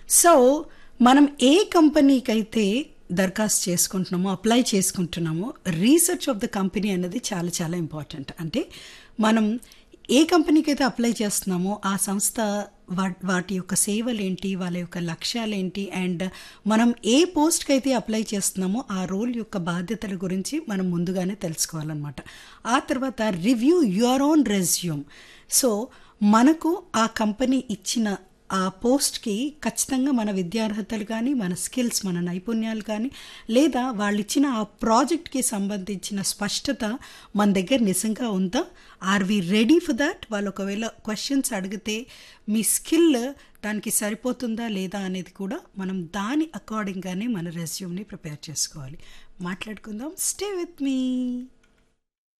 so మనం ఏ కంపెనీకి అయితే దరఖాస్తు చేసుకుంటున్నామో అప్లై చేసుకుంటున్నామో రీసెర్చ్ ఆఫ్ ద కంపెనీ అనేది చాలా చాలా ఇంపార్టెంట్ అంటే మనం ఏ కంపెనీకి అయితే అప్లై చేస్తున్నామో ఆ సంస్థ వా వాటి యొక్క సేవలు ఏంటి వాళ్ళ యొక్క లక్ష్యాలు ఏంటి అండ్ మనం ఏ పోస్ట్కి అయితే అప్లై చేస్తున్నామో ఆ రోల్ యొక్క బాధ్యతల గురించి మనం ముందుగానే తెలుసుకోవాలన్నమాట ఆ తర్వాత review your own resume so మనకు ఆ కంపెనీ ఇచ్చిన ఆ పోస్ట్కి ఖచ్చితంగా మన విద్యార్హతలు కానీ మన స్కిల్స్ మన నైపుణ్యాలు కానీ లేదా వాళ్ళు ఇచ్చిన ఆ ప్రాజెక్ట్కి సంబంధించిన స్పష్టత మన దగ్గర నిజంగా ఉందా are we ready for that వాళ్ళు ఒకవేళ క్వశ్చన్స్ అడిగితే మీ స్కిల్ దానికి సరిపోతుందా లేదా అనేది కూడా మనం దాని అకార్డింగ్గానే మన రెజ్యూమ్ని ప్రిపేర్ చేసుకోవాలి మాట్లాడుకుందాం స్టే విత్ మీ